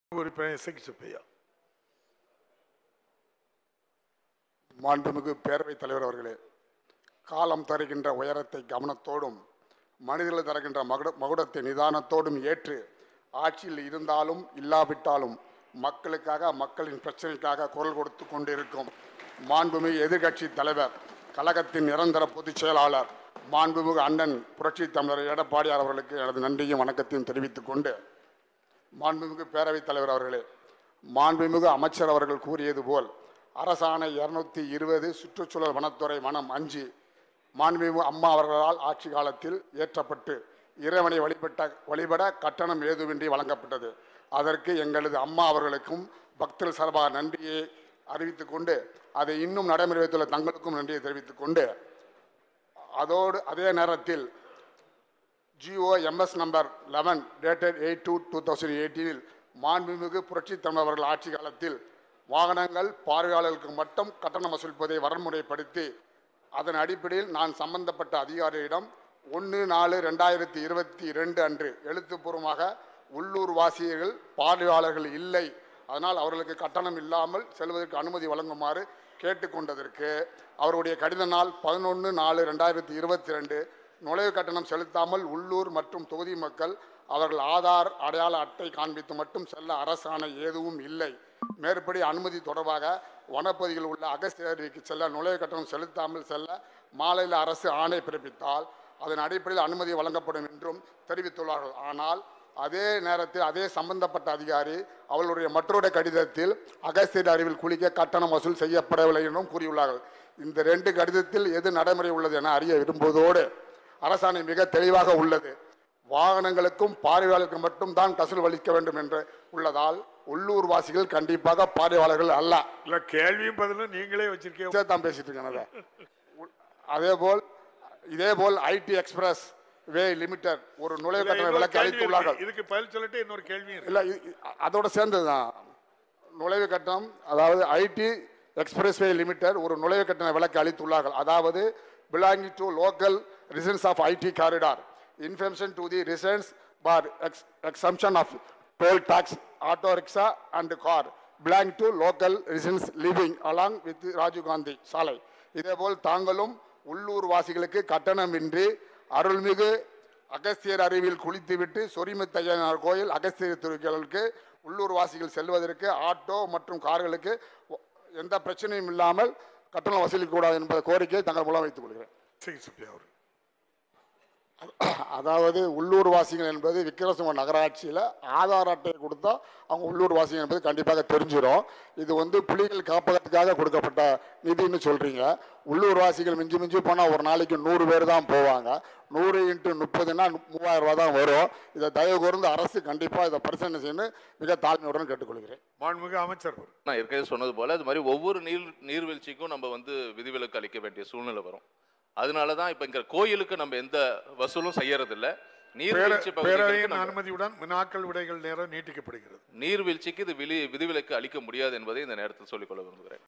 உறுப்பினர் இசைக்கு சுப்பையா மாண்புமிகு பேரவைத் தலைவர் அவர்களே காலம் தருகின்ற உயரத்தை கவனத்தோடும் மனிதர்கள் தருகின்ற மகுட மகுடத்தை நிதானத்தோடும் ஏற்று ஆட்சியில் இருந்தாலும் இல்லாவிட்டாலும் மக்களுக்காக மக்களின் பிரச்சனைக்காக குரல் கொடுத்து கொண்டிருக்கும் மாண்புமிகு எதிர்க்கட்சி தலைவர் கழகத்தின் நிரந்தர பொதுச் செயலாளர் மாண்புமிகு அண்ணன் புரட்சி தமிழர் எடப்பாடியார் அவர்களுக்கு எனது நன்றியும் வணக்கத்தையும் தெரிவித்துக் கொண்டு மாண்புமிகு பேரவைத் தலைவர் அவர்களே மாண்புமிகு அமைச்சர் அவர்கள் கூறியது போல் அரசாணை இருநூத்தி இருபது சுற்றுச்சூழல் வனத்துறை வனம் அஞ்சு மாண்புமிகு அம்மா அவர்களால் ஆட்சி காலத்தில் ஏற்றப்பட்டு இறைவனை வழிபட்ட வழிபட கட்டணம் ஏதுமின்றி வழங்கப்பட்டது அதற்கு எங்களது அம்மா அவர்களுக்கும் பக்தர்கள் சார்பாக நன்றியை அறிவித்துக் கொண்டு அதை இன்னும் நடைமுறை வைத்துள்ள தங்களுக்கும் நன்றியை தெரிவித்துக் கொண்டு அதோடு அதே நேரத்தில் GO MS number eleven dated eight two two thousand எயிட்டீனில் மாண்புமிகு புரட்சி தமிழ் அவர்கள் ஆட்சி காலத்தில் வாகனங்கள் பார்வையாளர்களுக்கு மட்டும் கட்டணம் வசூலிப்பதை வரன்முறைப்படுத்தி அதன் அடிப்படையில் நான் சம்பந்தப்பட்ட அதிகாரியிடம் ஒன்று நாலு ரெண்டாயிரத்தி இருபத்தி ரெண்டு அன்று எழுத்துப்பூர்வமாக உள்ளூர் வாசியர்கள் பார்வையாளர்கள் இல்லை அதனால் அவர்களுக்கு கட்டணம் இல்லாமல் செல்வதற்கு அனுமதி வழங்குமாறு கேட்டுக்கொண்டதற்கு அவருடைய கடித நாள் பதினொன்று நாலு ரெண்டாயிரத்தி இருபத்தி ரெண்டு நுழைவு கட்டணம் செலுத்தாமல் உள்ளூர் மற்றும் தொகுதி மக்கள் அவர்கள் ஆதார் அடையாள அட்டை காண்பித்து மட்டும் செல்ல அரசாணை எதுவும் இல்லை மேற்படி அனுமதி தொடர்பாக வனப்பகுதியில் உள்ள அகஸ்தியருக்கு செல்ல நுழைவு கட்டணம் செலுத்தாமல் செல்ல மாநில அரசு ஆணை பிறப்பித்தால் அதன் அடிப்படையில் அனுமதி வழங்கப்படும் என்றும் தெரிவித்துள்ளார்கள் ஆனால் அதே நேரத்தில் அதே சம்பந்தப்பட்ட அதிகாரி அவர்களுடைய மற்றொரு கடிதத்தில் அகஸ்தியர் அறிவில் குளிக்க கட்டணம் வசூல் செய்யப்படவில்லை என்றும் கூறியுள்ளார்கள் இந்த ரெண்டு கடிதத்தில் எது நடைமுறை உள்ளது என அறிய விரும்புவதோடு அரசாணை மிக தெளிவாக உள்ளது வாகனங்களுக்கும் பார்வையாளர்களுக்கு மட்டும் தான் கசூல் வலிக்க வேண்டும் என்று உள்ளதால் உள்ளூர் வாசிகள் கண்டிப்பாக பார்வையாளர்கள் அல்ல இல்ல கேள்வியும் பதிலும் நீங்களே வச்சிருக்கீங்க தான் பேசிட்டு இருக்கேன் அதை. உ- அதே போல் இதே போல் ஐடி எக்ஸ்பிரஸ் வே லிமிடெட் ஒரு நுழைவு கட்டண இன்னொரு விலக்கு கேள்வி அளித்துள்ளார்கள் இருக்கு. இதுக்கு பதில் சொல்லிட்டு இன்னொரு கேள்வி இருக்கு இல்ல இ- இ- அதோட சேர்ந்தது தான் நுழைவு கட்டணம் அதாவது ஐடி எக்ஸ்பிரஸ் வே லிமிடெட் ஒரு நுழைவு கட்டண விலக்கு அளித்துள்ளார்கள் அதாவது belonging to local residence of IT corridor information to the residence for exemption of toll tax auto rickshaw and car belong to local residence living along with Rajiv Gandhi சாலை இதேபோல் தாங்களும் உள்ளூர் வாசிகளுக்கு கட்டணமின்றி அருள்மிகு அகஸ்தியர் அருவியில் குளித்துவிட்டு சொரிமுத்தையனார் கோயில் அகஸ்தியர் திருக்கோயிலுக்கு உள்ளூர் வாசிகள் செல்வதற்கு ஆட்டோ மற்றும் கார்களுக்கு ஒ- எந்த பிரச்சனையும் இல்லாமல் கட்டணம் வசூலிக்க கூடாது என்பதை கோரிக்கையை தங்கள் மூலம் வைத்துக் கொள்கிறேன் இசைக்கு சுப்பையா அவர் அதாவது உள்ளூர் வாசிகள் என்பது விக்கிரமசிங்க நகராட்சியில் ஆதார் அட்டையை கொடுத்தா அவங்க உள்ளூர் வாசிகள் என்பது கண்டிப்பாக தெரிஞ்சிடும் இது வந்து புலிகள் காப்பகத்துக்காக கொடுக்கப்பட்ட நிதின்னு சொல்றீங்க உள்ளூர் வாசிகள் மிஞ்சி மிஞ்சி போனால் ஒரு நாளைக்கு நூறு பேர் தான் போவாங்க நூறு இன்ட்டு முப்பதுன்னா மூவாயிரம் ரூபாய் தான் வரும் இதை தயவு கூர்ந்து அரசு கண்டிப்பாக இதை பரிசீலனை செய்யணும் மிக தாழ்மையுடன் கேட்டுக்கொள்கிறேன் மாண்புமிகு அமைச்சர் அவர் நான் ஏற்கனவே சொன்னது போல அது மாதிரி ஒவ்வொரு நீர் நீர்வீழ்ச்சிக்கும் நம்ம வந்து விதிவிலக்கு அளிக்க வேண்டிய சூழ்நிலை வரும் அதனால தான் இப்போ இங்க கோயிலுக்கு நம்ம எந்த வசூலும் செய்யறதில்ல நீர்வீழ்ச்சி பகுதிகளுக்கு பேரவையின் நம்ம- அனுமதியுடன் வினாக்கள் விடைகள் நேரம் நீட்டிக்கப்படுகிறது நீர்வீழ்ச்சிக்கு இது விதி விதிவிலக்கு அளிக்க முடியாது என்பதை இந்த நேரத்தில் சொல்லிக்கொள்ள விரும்புகிறேன்